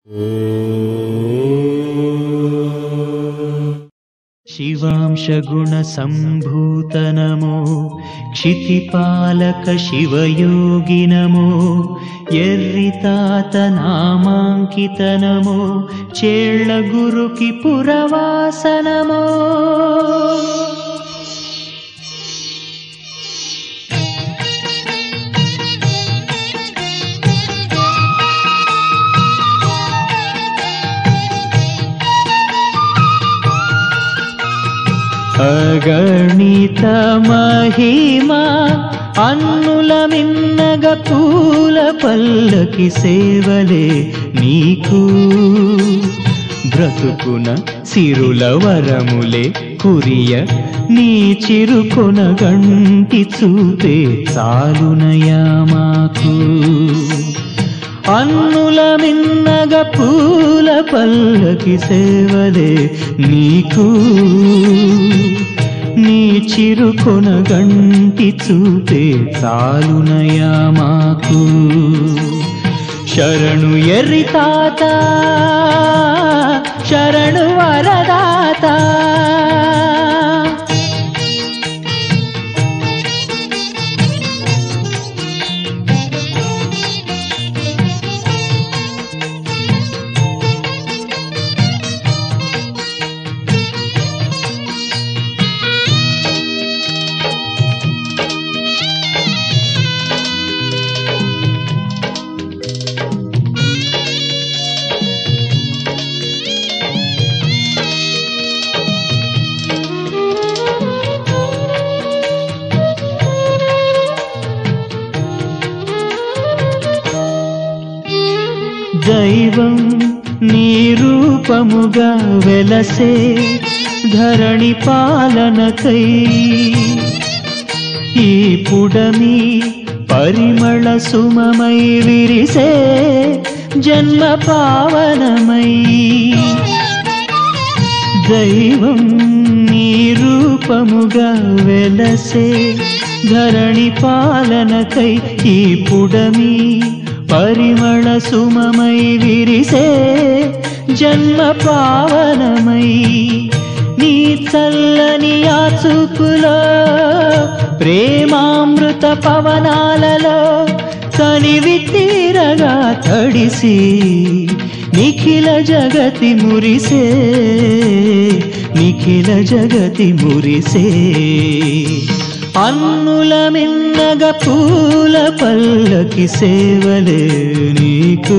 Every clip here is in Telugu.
शिवांशगुणसम्भूत नमो क्षितिपालक शिवयोगि नमो यर्रितात नामाङ्कित नमो चेळ्ळगुरुकि पुरवास नमो అగణిత మహిమా అన్నుల మిన్నగ పూల పల్లకి సేవలే నీకు బ్రతుకున సిరుల వరములే కురియ నీ చిరుకొన గంటి చూపే చాలునయా మాకు అన్నుల మిన్నగ పూల పల్లకి సేవలే నీకు నీ చిరుకొన గంటి చూపే చాలునయా మాకు శరణు ఎర్రి తాత శరణు వరదాత దైవం నీ రూపముగా వెలసే ధరణి పాలనకై ఈ పుడమి పరిమళ సుమమై విరిసే జన్మ పావనమై దైవం నీ రూపముగా వెలసే ధరణి పాలనకై ఈ పుడమి పరిమళ సుమమై విరిసే జన్మ పావనమై నీ చల్లని ఆ చూపులో ప్రేమామృత పవనాలలో కనివి తీరగా తడిసి నిఖిల జగతి మురిసే నిఖిల జగతి మురిసే అన్నుల మిన్నగ పూల పల్లకి సేవలే నీకు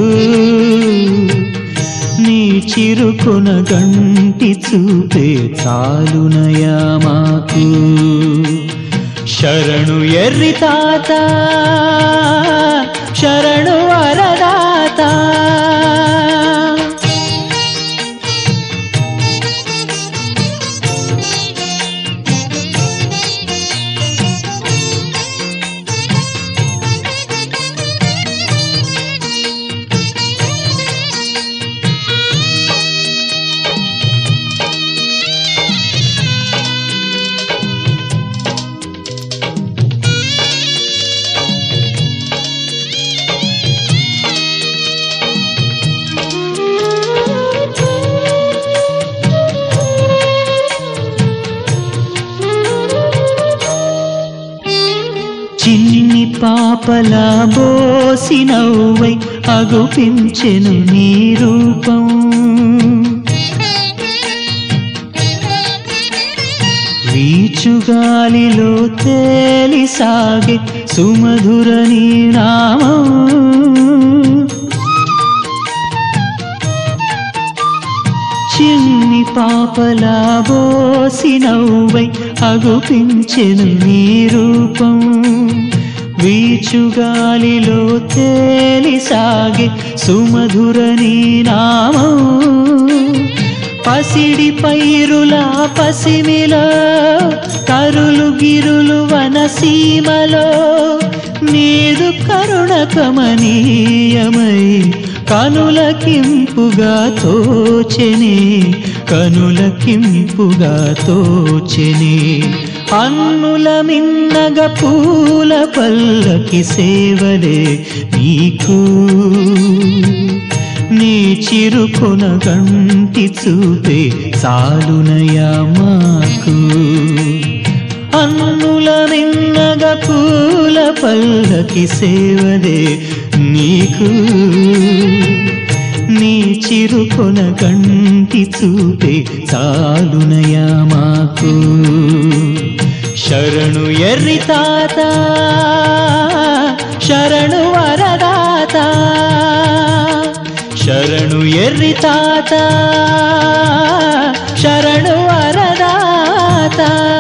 నీ చిరుకున గంటి చూపే చాలునయా మాకు శరణు ఎర్రి తాత శరణు వరదాత చిన్ని పాపలా బోసి నవ్వై అగుపించెను నీ రూపం వీచుగాలిలో తేలి సాగే సుమధుర నీ నామం చిన్ని పాపలా బోసి నవ్వై అగుపించెను నీ రూపం వీచుగాలిలో తేలి సాగే సుమధుర నీ నామం పసిడి పైరుల పసిమిలో కరులు గిరులు వనసీమలో నీదు కరుణ కమనీయమై కనులకింపుగా తోచెనే కనులకింపుగా తోచెనే అన్నుల మిన్నగ పూల పల్లకి సేవలే నీకు నీ చిరుకొన గంటి చూపే సాలునయా మాకు అన్నుల మిన్నగ పూల పల్లకి సేవదే నీకు నీ చిరుకొన కంటి చూపే చాలునయా మాకు శరణు ఎర్రి తాత శరణు వరదాత శరణు ఎర్రి తాత శరణు వరదాత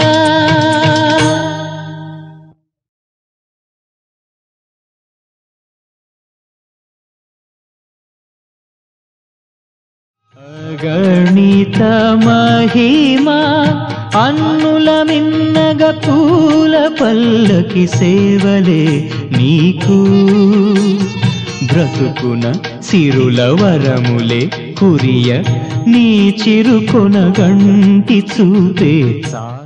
అగణిత మహిమా అన్నుల మిన్నగ పూల పల్లకి సేవలే నీకు బ్రతుకున సిరుల వరములే కురియ నీ చిరుకొన గంటి చూపే చా